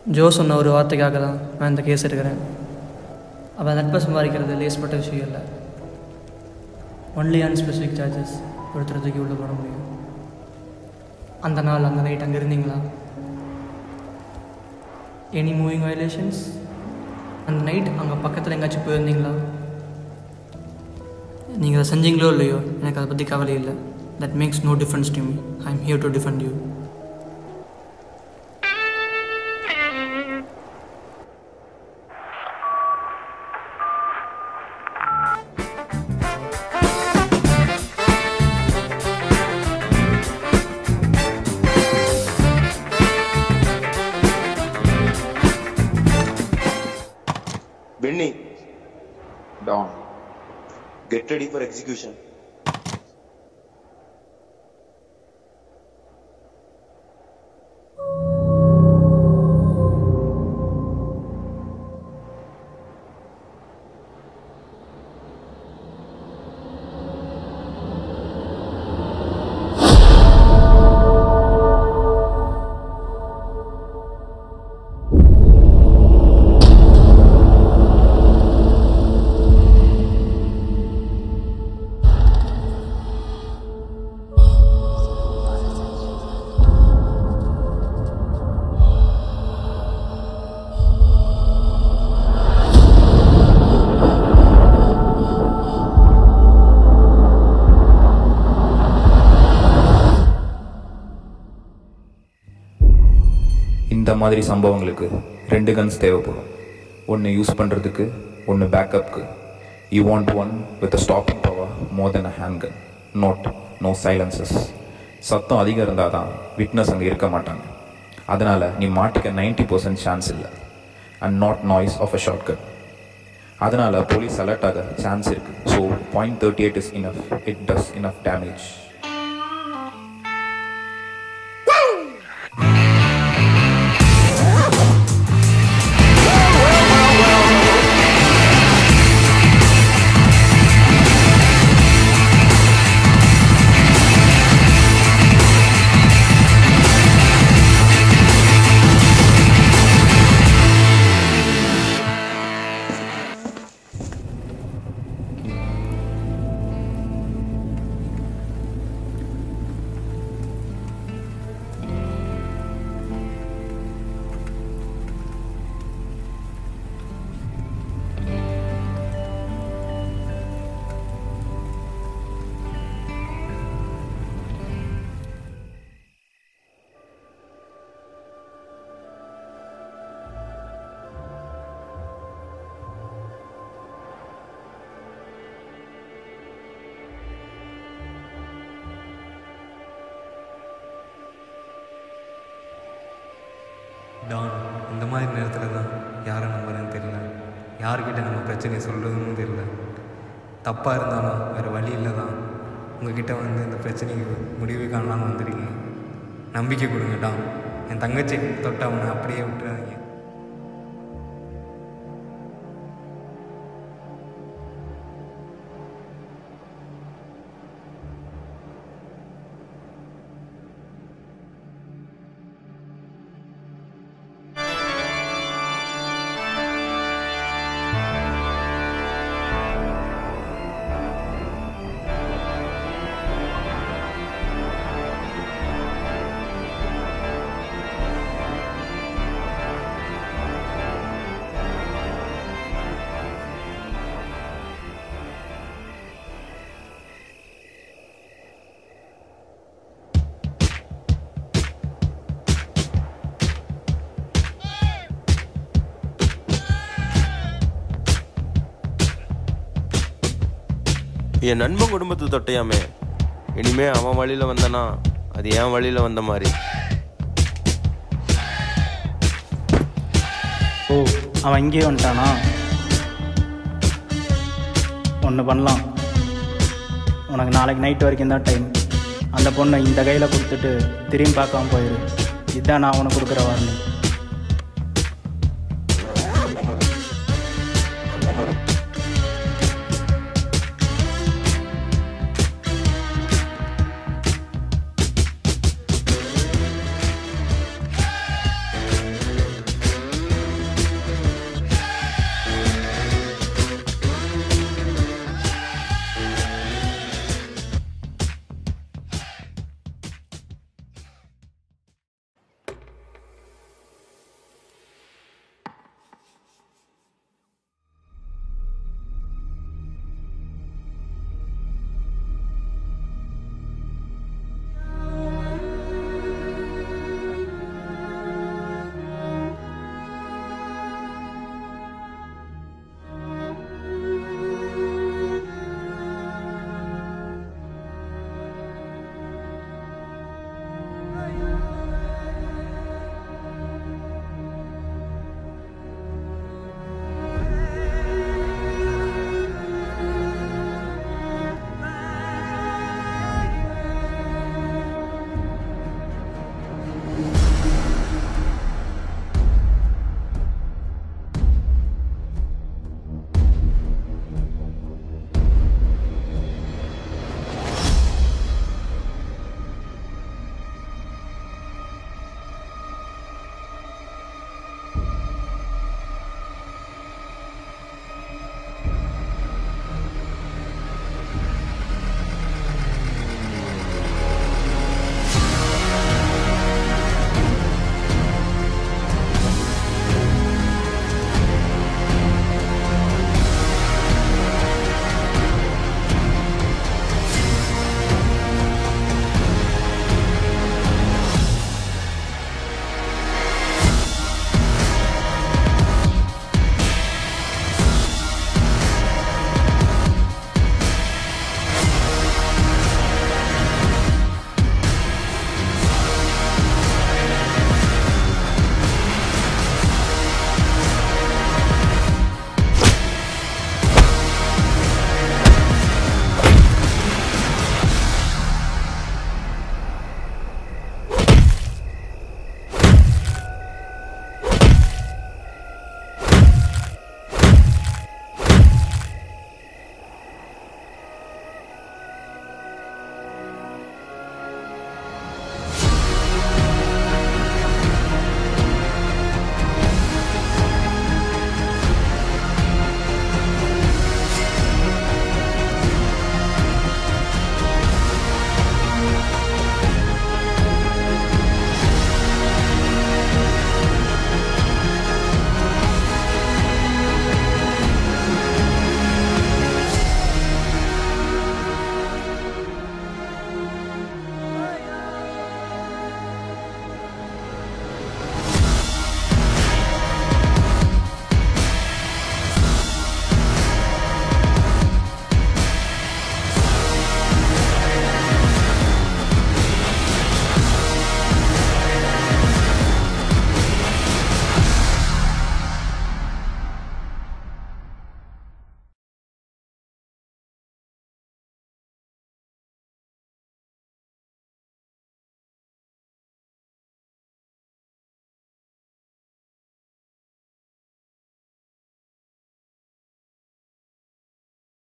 Joe சொன்ன ஒரு வார்த்தைக்காக தான் நான் இந்த கேஸ் எடுக்கிறேன் அவன் நட்பை சம்பாதிக்கிறது லேஸ்பட்ட விஷயம் இல்லை ஒன்லி அன்ஸ்பெசிஃபிக் சார்ஜஸ் ஒருத்தர் தூக்கி உள்ள போட முடியும் அந்த நாள் அந்த நைட் அங்கே இருந்தீங்களா எனி மூவிங் வயலேஷன்ஸ் அந்த நைட் அங்கே பக்கத்தில் எங்கேயாச்சும் போயிருந்தீங்களா நீங்கள் அதை செஞ்சீங்களோ இல்லையோ எனக்கு அதை பற்றி கவலை இல்லை that makes no difference to me I am here to defend you Benny, Dawn. get ready for execution. இந்த மாதிரி சம்பவங்களுக்கு ரெண்டு கன்ஸ் தேவைப்படும் ஒன்று யூஸ் பண்ணுறதுக்கு ஒன்று பேக்கப்புக்கு you want one with stopping power more then a hand gun not no silencers சத்தம் அதிகம் இருந்தால் தான் விட்னஸ் அங்கே இருக்க மாட்டாங்க அதனால் நீ மாட்டிக்க நைன்டி பர்சன்ட் சான்ஸ் இல்லை and not noise of a short cut அதனால் போலீஸ் அலர்ட் ஆக சான்ஸ் இருக்குது so point thirty eight is enough it does enough damage Dawn இந்த மாதிரி நேரத்தில் தான் யாரை நம்புறதுன்னு தெரியல யார்கிட்ட நம்ம பிரச்சனையை சொல்கிறதுன்னு தெரியல தப்பாக இருந்தாலும் வேறு வழி இல்லை தான் உங்ககிட்ட வந்து இந்த பிரச்சனைக்கு முடிவு காணலாம்னு வந்திருக்கீங்க நம்பிக்கை கொடுங்க டான் என் தங்கச்சி தொட்டு அவனை அப்படியே விட்டுறாதீங்க என் நண்பன் குடும்பத்தை தொட்டையாமே இனிமே அவன் வழியில் வந்தனா அது என் வழியில் வந்த மாதிரி ஓ அவன் இங்கேயே வந்துட்டானா ஒன்று பண்ணலாம் உனக்கு நாளைக்கு நைட் வரைக்கும் தான் டைம் அந்த பொண்ணை இந்த கையில் கொடுத்துட்டு திரும்பி பார்க்காம போயிரு இதுதான் நான் உனக்கு கொடுக்குற வார்னிங்